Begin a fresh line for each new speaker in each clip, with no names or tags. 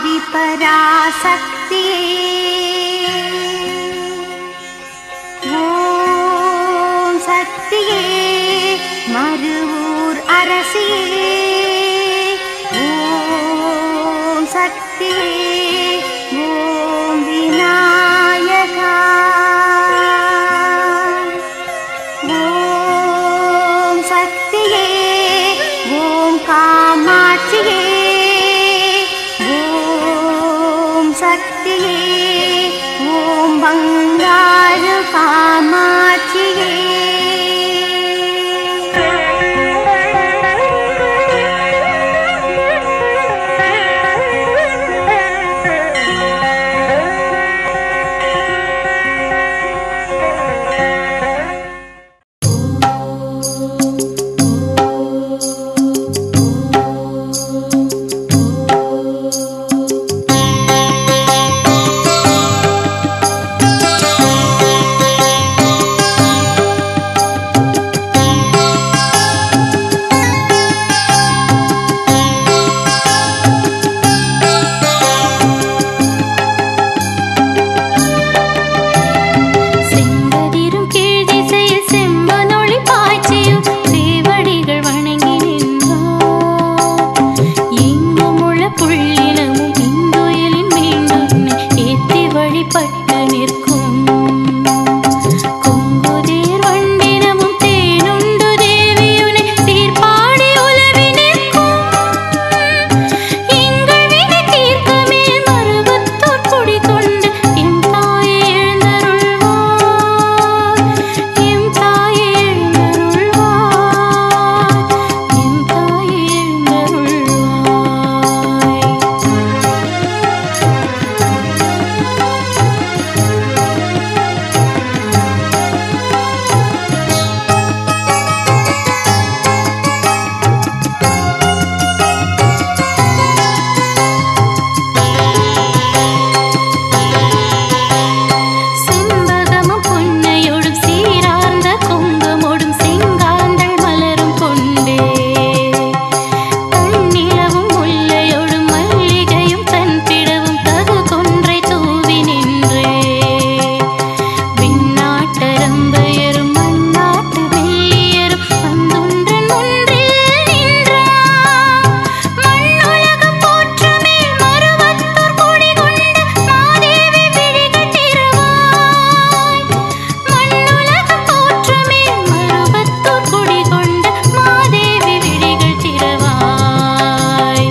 ஆதிபராசக்தியே ஓம் சக்தியே மருவூர் அரசியே ஓம் சக்தியே ஓம் விநாயகா ஓம் சக்தியே ஓம் காமாட்சியே ஓம் சக்தியே ஓம் பங்காரு காமாட்சியே செம்பதிரும் கீழ் திசையில் செம்பனொளி பாய்ச்சியும் சேவடிகள் வணங்கி நின்றார் எங்கும் உள்ள புள்ளினமும் இந்துயிலின் மீண்டும் ஏத்தி வழிபட்டு நிற்கும் கொங்குதேர் வண்டினமும் தேனுண்டு தேவியுனை சீர்பாடி உலவி நிற்கும் எங்கள் வினை தீர்க்க மேல் மருவத்தோர் குடி கொண்டு எம் தாயே எழுந்தருள்வாய் எம் தாயே எழுந்தருள்வாய் எம் தாயே எழுந்தருள்வாய் செம்பகமும் பொன்னையோடும் சீரார்ந்த குங்குமோடும் செங்காந்தள் மலரும் கொண்டே தன்னிலவும் முல்லையோடும் மல்லிகையும் தன்பிடவும் தகு கொன்றை தூவி நின்றே விண்ணாட்டரம்பையரும் மண்ணாட்டு வெள்ளியரும் வந்துன்றன் ஒன்றில் நின்றார் மண்ணுலகம் போற்றுமே மருவத்தூர் கொடி கொண்ட மாதேவி விழிகள் திறவாய் மண்ணுலகம் போற்றுமே மருவத்தூர் கொடி கொண்ட மாதேவி விழிகள் திறவாய்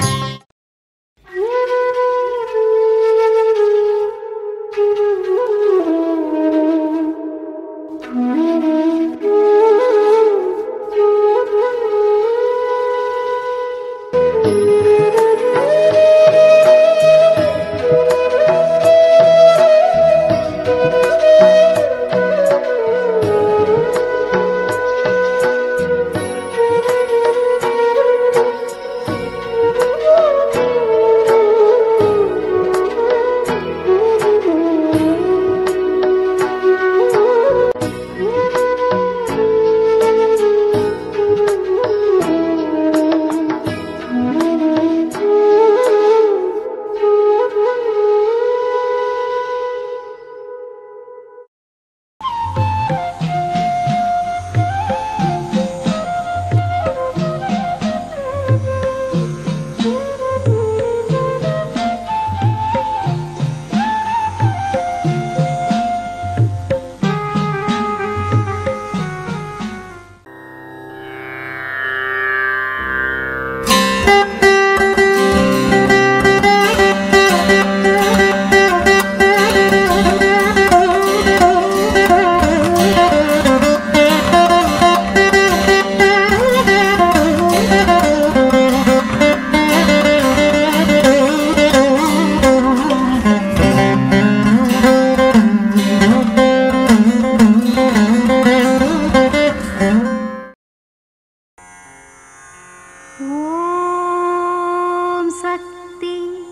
ஓம் சக்தி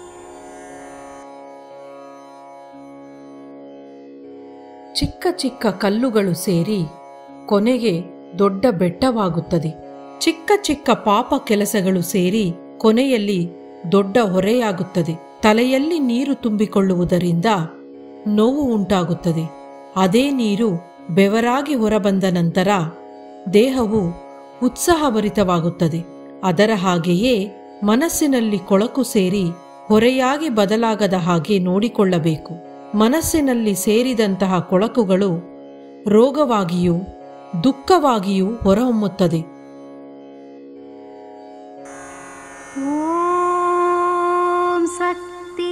ಚಿಕ್ಕ ಚಿಕ್ಕ ಕಲ್ಲುಗಳು ಸೇರಿ ಕೊನೆಗೆ ದೊಡ್ಡ ಬೆಟ್ಟವಾಗುತ್ತದೆ ಚಿಕ್ಕ ಚಿಕ್ಕ ಪಾಪ ಕೆಲಸಗಳು ಸೇರಿ ಕೊನೆಯಲ್ಲಿ ದೊಡ್ಡ ಹೊರೆಯಾಗುತ್ತದೆ ತಲೆಯಲ್ಲಿ ನೀರು ತುಂಬಿಕೊಳ್ಳುವುದರಿಂದ ನೋವು ಉಂಟಾಗುತ್ತದೆ ಅದೇ ನೀರು ಬೆವರಾಗಿ ಹೊರಬಂದ ನಂತರ ದೇಹವು ಉತ್ಸಾಹಭರಿತವಾಗುತ್ತದೆ ಅದರ ಹಾಗೆಯೇ ಮನಸ್ಸಿನಲ್ಲಿ ಕೊಳಕು ಸೇರಿ ಹೊರೆಯಾಗಿ ಬದಲಾಗದ ಹಾಗೆ ನೋಡಿಕೊಳ್ಳಬೇಕು ಮನಸ್ಸಿನಲ್ಲಿ ಸೇರಿದಂತಹ ಕೊಳಕುಗಳು ರೋಗವಾಗಿಯೂ ದುಃಖವಾಗಿಯೂ ಹೊರಹೊಮ್ಮುತ್ತದೆ
ॐ शक्ति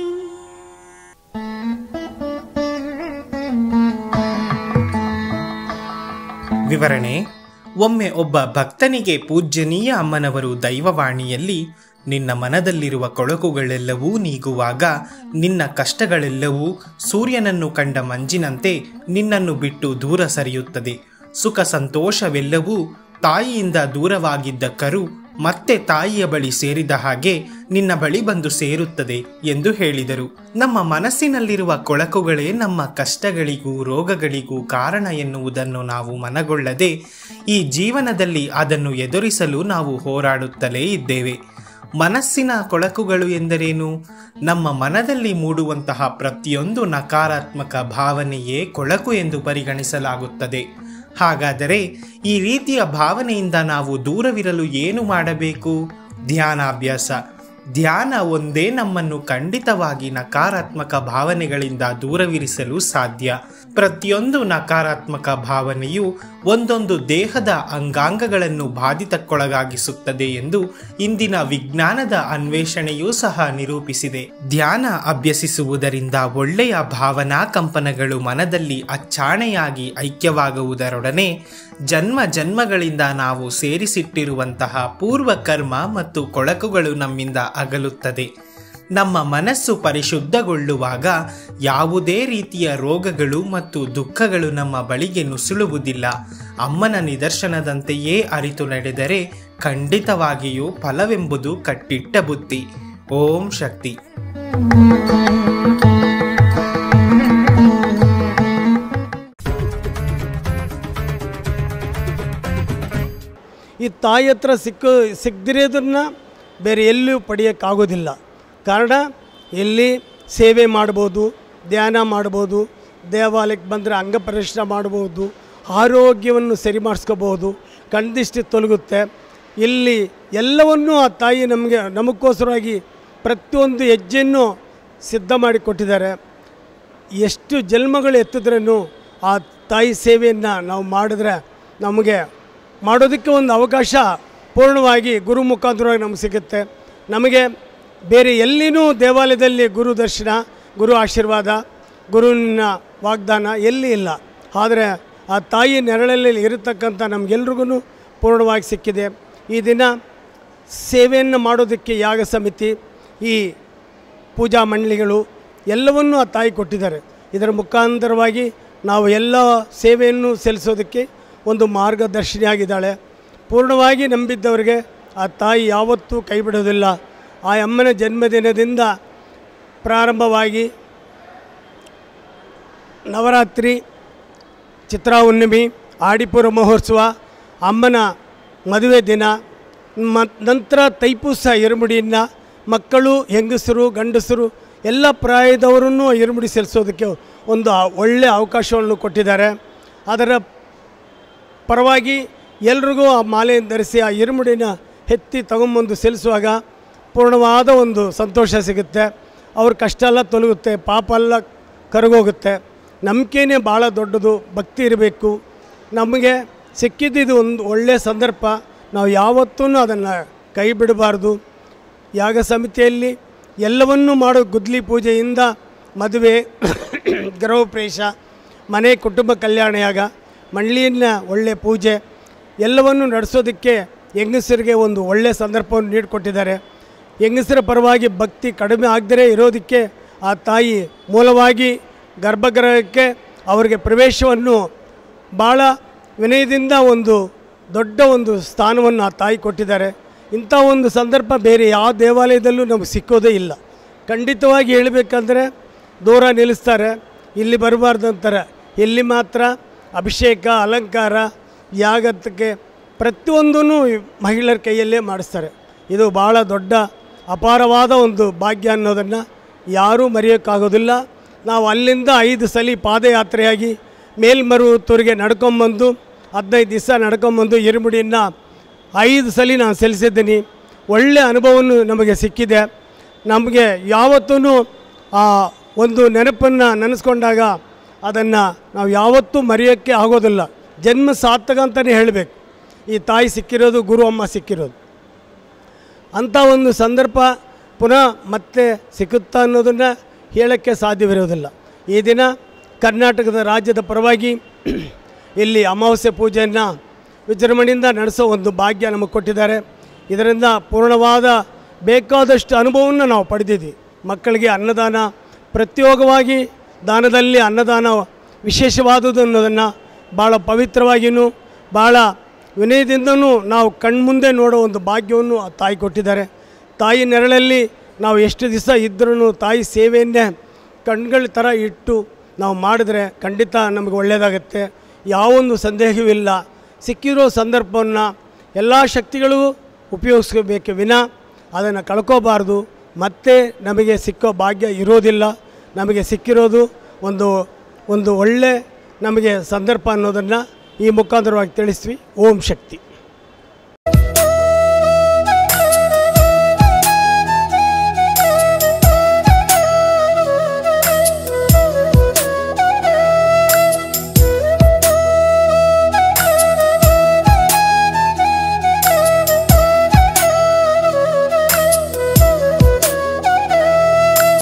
ವಿವರಣೆ ಒಮ್ಮೆ ಒಬ್ಬ ಭಕ್ತನಿಗೆ ಪೂಜ್ಯನೀಯ ಅಮ್ಮನವರು ದೈವವಾಣಿಯಲ್ಲಿ ನಿನ್ನ ಮನದಲ್ಲಿರುವ ಕೊಳಕುಗಳೆಲ್ಲವೂ ನೀಗುವಾಗ ನಿನ್ನ ಕಷ್ಟಗಳೆಲ್ಲವೂ ಸೂರ್ಯನನ್ನು ಕಂಡ ಮಂಜಿನಂತೆ ನಿನ್ನನ್ನು ಬಿಟ್ಟು ದೂರ ಸರಿಯುತ್ತದೆ ಸುಖ ಸಂತೋಷವೆಲ್ಲವೂ ತಾಯಿಯಿಂದ ದೂರವಾಗಿದ್ದ ಕರು ಮತ್ತೆ ತಾಯಿಯ ಬಳಿ ಸೇರಿದ ಹಾಗೆ ನಿನ್ನ ಬಳಿ ಬಂದು ಸೇರುತ್ತದೆ ಎಂದು ಹೇಳಿದರು ನಮ್ಮ ಮನಸ್ಸಿನಲ್ಲಿರುವ ಕೊಳಕುಗಳೇ ನಮ್ಮ ಕಷ್ಟಗಳಿಗೂ ರೋಗಗಳಿಗೂ ಕಾರಣ ಎನ್ನುವುದನ್ನು ನಾವು ಮನಗೊಳ್ಳದೆ ಈ ಜೀವನದಲ್ಲಿ ಅದನ್ನು ಎದುರಿಸಲು ನಾವು ಹೋರಾಡುತ್ತಲೇ ಇದ್ದೇವೆ ಮನಸ್ಸಿನ ಕೊಳಕುಗಳು ಎಂದರೇನು ನಮ್ಮ ಮನದಲ್ಲಿ ಮೂಡುವಂತಹ ಪ್ರತಿಯೊಂದು ನಕಾರಾತ್ಮಕ ಭಾವನೆಯೇ ಕೊಳಕು ಎಂದು ಪರಿಗಣಿಸಲಾಗುತ್ತದೆ ಹಾಗಾದರೆ ಈ ರೀತಿಯ ಭಾವನೆಯಿಂದ ನಾವು ದೂರವಿರಲು ಏನು ಮಾಡಬೇಕು ಧ್ಯಾನಾಭ್ಯಾಸ ಧ್ಯಾನ ಒಂದೇ ನಮ್ಮನ್ನು ಖಂಡಿತವಾಗಿ ನಕಾರಾತ್ಮಕ ಭಾವನೆಗಳಿಂದ ದೂರವಿರಿಸಲು ಸಾಧ್ಯ ಪ್ರತಿಯೊಂದು ನಕಾರಾತ್ಮಕ ಭಾವನೆಯು ಒಂದೊಂದು ದೇಹದ ಅಂಗಾಂಗಗಳನ್ನು ಬಾಧಿತಕ್ಕೊಳಗಾಗಿಸುತ್ತದೆ ಎಂದು ಇಂದಿನ ವಿಜ್ಞಾನದ ಅನ್ವೇಷಣೆಯೂ ಸಹ ನಿರೂಪಿಸಿದೆ ಧ್ಯಾನ ಅಭ್ಯಸಿಸುವುದರಿಂದ ಒಳ್ಳೆಯ ಭಾವನಾ ಕಂಪನಗಳು ಮನದಲ್ಲಿ ಅಚ್ಚಾಣೆಯಾಗಿ ಐಕ್ಯವಾಗುವುದರೊಡನೆ ಜನ್ಮ ಜನ್ಮಗಳಿಂದ ನಾವು ಸೇರಿಸಿಟ್ಟಿರುವಂತಹ ಪೂರ್ವ ಕರ್ಮ ಮತ್ತು ಕೊಳಕುಗಳು ನಮ್ಮಿಂದ ಅಗಲುತ್ತದೆ ನಮ್ಮ ಮನಸ್ಸು ಪರಿಶುದ್ಧಗೊಳ್ಳುವಾಗ ಯಾವುದೇ ರೀತಿಯ ರೋಗಗಳು ಮತ್ತು ದುಃಖಗಳು ನಮ್ಮ ಬಳಿಗೆ ನುಸುಳುವುದಿಲ್ಲ ಅಮ್ಮನ ನಿದರ್ಶನದಂತೆಯೇ ಅರಿತು ನಡೆದರೆ ಖಂಡಿತವಾಗಿಯೂ ಫಲವೆಂಬುದು ಕಟ್ಟಿಟ್ಟ ಬುತ್ತಿ ಓಂ ಶಕ್ತಿ
ಈ ತಾಯಿ ಹತ್ರ ಸಿಕ್ಕ ಸಿಗದಿರೋದನ್ನ ಬೇರೆ ಎಲ್ಲೂ ಪಡೆಯೋಕ್ಕಾಗೋದಿಲ್ಲ ಕಾರಣ ಎಲ್ಲಿ ಸೇವೆ ಮಾಡ್ಬೋದು ಧ್ಯಾನ ಮಾಡ್ಬೋದು ದೇವಾಲಯಕ್ಕೆ ಬಂದರೆ ಅಂಗ ಪ್ರದರ್ಶನ ಮಾಡ್ಬೋದು ಆರೋಗ್ಯವನ್ನು ಸರಿ ಮಾಡಿಸ್ಕೋಬೋದು ಕಣ್ದಿಷ್ಟಿ ತೊಲಗುತ್ತೆ ಇಲ್ಲಿ ಎಲ್ಲವನ್ನೂ ಆ ತಾಯಿ ನಮಗೆ ನಮಗೋಸ್ಕರವಾಗಿ ಪ್ರತಿಯೊಂದು ಹೆಜ್ಜೆಯನ್ನು ಸಿದ್ಧ ಮಾಡಿ ಕೊಟ್ಟಿದ್ದಾರೆ ಎಷ್ಟು ಜನ್ಮಗಳು ಎತ್ತಿದ್ರೂ ಆ ತಾಯಿ ಸೇವೆಯನ್ನು ನಾವು ಮಾಡಿದ್ರೆ ನಮಗೆ ಮಾಡೋದಕ್ಕೆ ಒಂದು ಅವಕಾಶ ಪೂರ್ಣವಾಗಿ ಗುರು ಮುಖಾಂತರವಾಗಿ ನಮಗೆ ಸಿಗುತ್ತೆ ನಮಗೆ ಬೇರೆ ಎಲ್ಲಿನೂ ದೇವಾಲಯದಲ್ಲಿ ಗುರು ದರ್ಶನ ಗುರು ಆಶೀರ್ವಾದ ಗುರುವಿನ ವಾಗ್ದಾನ ಎಲ್ಲಿ ಇಲ್ಲ ಆದರೆ ಆ ತಾಯಿ ನೆರಳಲ್ಲಿ ಇರತಕ್ಕಂಥ ನಮಗೆಲ್ರಿಗೂ ಪೂರ್ಣವಾಗಿ ಸಿಕ್ಕಿದೆ ಈ ದಿನ ಸೇವೆಯನ್ನು ಮಾಡೋದಕ್ಕೆ ಯಾಗ ಸಮಿತಿ ಈ ಪೂಜಾ ಮಂಡಳಿಗಳು ಎಲ್ಲವನ್ನೂ ಆ ತಾಯಿ ಕೊಟ್ಟಿದ್ದಾರೆ ಇದರ ಮುಖಾಂತರವಾಗಿ ನಾವು ಎಲ್ಲ ಸೇವೆಯನ್ನು ಸಲ್ಲಿಸೋದಕ್ಕೆ ಒಂದು ಮಾರ್ಗದರ್ಶಿನಿಯಾಗಿದ್ದಾಳೆ ಪೂರ್ಣವಾಗಿ ನಂಬಿದ್ದವರಿಗೆ ಆ ತಾಯಿ ಯಾವತ್ತೂ ಕೈ ಬಿಡೋದಿಲ್ಲ ಆ ಅಮ್ಮನ ಜನ್ಮದಿನದಿಂದ ಪ್ರಾರಂಭವಾಗಿ ನವರಾತ್ರಿ ಚಿತ್ರಾ ಹುಣ್ಣಿಮೆ ಆಡಿಪುರ ಮಹೋತ್ಸವ ಅಮ್ಮನ ಮದುವೆ ದಿನ ಮ ನಂತರ ತೈಪೂಸ ಇರುಮುಡಿಯನ್ನು ಮಕ್ಕಳು ಹೆಂಗಸರು ಗಂಡಸರು ಎಲ್ಲ ಪ್ರಾಯದವರನ್ನು ಇರುಮುಡಿ ಸಲ್ಲಿಸೋದಕ್ಕೆ ಒಂದು ಒಳ್ಳೆಯ ಅವಕಾಶವನ್ನು ಕೊಟ್ಟಿದ್ದಾರೆ ಅದರ ಪರವಾಗಿ ಎಲ್ರಿಗೂ ಆ ಮಾಲೆಯನ್ನು ಧರಿಸಿ ಆ ಇರುಮುಡಿನ ಎತ್ತಿ ತಗೊಂಬಂದು ಸಲ್ಲಿಸುವಾಗ ಪೂರ್ಣವಾದ ಒಂದು ಸಂತೋಷ ಸಿಗುತ್ತೆ ಅವ್ರ ಕಷ್ಟ ಎಲ್ಲ ತೊಲಗುತ್ತೆ ಪಾಪ ಎಲ್ಲ ಕರಗೋಗುತ್ತೆ ನಂಬಿಕೆನೇ ಭಾಳ ದೊಡ್ಡದು ಭಕ್ತಿ ಇರಬೇಕು ನಮಗೆ ಸಿಕ್ಕಿದ್ದು ಒಂದು ಒಳ್ಳೆಯ ಸಂದರ್ಭ ನಾವು ಯಾವತ್ತೂ ಅದನ್ನು ಕೈ ಬಿಡಬಾರ್ದು ಯಾಗ ಸಮಿತಿಯಲ್ಲಿ ಎಲ್ಲವನ್ನೂ ಮಾಡೋ ಗುದ್ಲಿ ಪೂಜೆಯಿಂದ ಮದುವೆ ಗೃಹಪ್ರವೇಶ ಮನೆ ಕುಟುಂಬ ಕಲ್ಯಾಣ ಯಾಗ ಮಂಡ್ಲಿನ ಒಳ್ಳೆಯ ಪೂಜೆ ಎಲ್ಲವನ್ನು ನಡೆಸೋದಕ್ಕೆ ಹೆಂಗಸರಿಗೆ ಒಂದು ಒಳ್ಳೆಯ ಸಂದರ್ಭವನ್ನು ನೀಡಿಕೊಟ್ಟಿದ್ದಾರೆ ಹೆಂಗಸರ ಪರವಾಗಿ ಭಕ್ತಿ ಕಡಿಮೆ ಆಗದೇ ಇರೋದಕ್ಕೆ ಆ ತಾಯಿ ಮೂಲವಾಗಿ ಗರ್ಭಗೃಹಕ್ಕೆ ಅವರಿಗೆ ಪ್ರವೇಶವನ್ನು ಭಾಳ ವಿನಯದಿಂದ ಒಂದು ದೊಡ್ಡ ಒಂದು ಸ್ಥಾನವನ್ನು ಆ ತಾಯಿ ಕೊಟ್ಟಿದ್ದಾರೆ ಇಂಥ ಒಂದು ಸಂದರ್ಭ ಬೇರೆ ಯಾವ ದೇವಾಲಯದಲ್ಲೂ ನಮಗೆ ಸಿಕ್ಕೋದೇ ಇಲ್ಲ ಖಂಡಿತವಾಗಿ ಹೇಳಬೇಕಂದ್ರೆ ದೂರ ನಿಲ್ಲಿಸ್ತಾರೆ ಇಲ್ಲಿ ಬರಬಾರ್ದು ಅಂತಾರೆ ಇಲ್ಲಿ ಮಾತ್ರ ಅಭಿಷೇಕ ಅಲಂಕಾರ ಯಾಗತ್ತಕ್ಕೆ ಪ್ರತಿಯೊಂದೂ ಮಹಿಳೆಯರ ಕೈಯಲ್ಲೇ ಮಾಡಿಸ್ತಾರೆ ಇದು ಭಾಳ ದೊಡ್ಡ ಅಪಾರವಾದ ಒಂದು ಭಾಗ್ಯ ಅನ್ನೋದನ್ನು ಯಾರೂ ಮರೆಯೋಕ್ಕಾಗೋದಿಲ್ಲ ನಾವು ಅಲ್ಲಿಂದ ಐದು ಸಲ ಪಾದಯಾತ್ರೆಯಾಗಿ ಮೇಲ್ಮರುವತ್ತೂರಿಗೆ ನಡ್ಕೊಂಬಂದು ಹದಿನೈದು ದಿವಸ ನಡ್ಕೊಂಬಂದು ಇರುಮುಡಿಯನ್ನು ಐದು ಸಲ ನಾನು ಸಲ್ಲಿಸಿದ್ದೀನಿ ಒಳ್ಳೆಯ ಅನುಭವವನ್ನು ನಮಗೆ ಸಿಕ್ಕಿದೆ ನಮಗೆ ಯಾವತ್ತೂ ಆ ಒಂದು ನೆನಪನ್ನು ನೆನೆಸ್ಕೊಂಡಾಗ ಅದನ್ನು ನಾವು ಯಾವತ್ತೂ ಮರೆಯೋಕ್ಕೆ ಆಗೋದಿಲ್ಲ ಜನ್ಮ ಸಾರ್ಥಕ ಅಂತಲೇ ಹೇಳಬೇಕು ಈ ತಾಯಿ ಸಿಕ್ಕಿರೋದು ಗುರು ಅಮ್ಮ ಸಿಕ್ಕಿರೋದು ಅಂಥ ಒಂದು ಸಂದರ್ಭ ಪುನಃ ಮತ್ತೆ ಸಿಕ್ಕುತ್ತಾ ಅನ್ನೋದನ್ನು ಹೇಳೋಕ್ಕೆ ಸಾಧ್ಯವಿರೋದಿಲ್ಲ ಈ ದಿನ ಕರ್ನಾಟಕದ ರಾಜ್ಯದ ಪರವಾಗಿ ಇಲ್ಲಿ ಅಮಾವಾಸ್ಯೆ ಪೂಜೆಯನ್ನು ವಿಜೃಂಭಣೆಯಿಂದ ನಡೆಸೋ ಒಂದು ಭಾಗ್ಯ ನಮಗೆ ಕೊಟ್ಟಿದ್ದಾರೆ ಇದರಿಂದ ಪೂರ್ಣವಾದ ಬೇಕಾದಷ್ಟು ಅನುಭವವನ್ನು ನಾವು ಪಡೆದಿದ್ದೀವಿ ಮಕ್ಕಳಿಗೆ ಅನ್ನದಾನ ಪ್ರತ್ಯೇಕವಾಗಿ ದಾನದಲ್ಲಿ ಅನ್ನದಾನ ವಿಶೇಷವಾದುದು ಅನ್ನೋದನ್ನು ಭಾಳ ಪವಿತ್ರವಾಗಿಯೂ ಭಾಳ ವಿನಯದಿಂದನೂ ನಾವು ಕಣ್ಮುಂದೆ ನೋಡೋ ಒಂದು ಭಾಗ್ಯವನ್ನು ಆ ತಾಯಿ ಕೊಟ್ಟಿದ್ದಾರೆ ತಾಯಿ ನೆರಳಲ್ಲಿ ನಾವು ಎಷ್ಟು ದಿವಸ ಇದ್ರೂ ತಾಯಿ ಸೇವೆಯನ್ನೇ ಕಣ್ಗಳ ಥರ ಇಟ್ಟು ನಾವು ಮಾಡಿದ್ರೆ ಖಂಡಿತ ನಮಗೆ ಒಳ್ಳೆಯದಾಗತ್ತೆ ಯಾವೊಂದು ಸಂದೇಹವಿಲ್ಲ ಸಿಕ್ಕಿರೋ ಸಂದರ್ಭವನ್ನು ಎಲ್ಲ ಶಕ್ತಿಗಳು ಉಪಯೋಗಿಸ್ಕೋಬೇಕೆ ವಿನ ಅದನ್ನು ಕಳ್ಕೋಬಾರ್ದು ಮತ್ತೆ ನಮಗೆ ಸಿಕ್ಕೋ ಭಾಗ್ಯ ಇರೋದಿಲ್ಲ ನಮಗೆ ಸಿಕ್ಕಿರೋದು ಒಂದು ಒಂದು ಒಳ್ಳೆ ನಮಗೆ ಸಂದರ್ಭ ಅನ್ನೋದನ್ನು ಈ ಮುಖಾಂತರವಾಗಿ ತಿಳಿಸ್ವಿ ಓಂ ಶಕ್ತಿ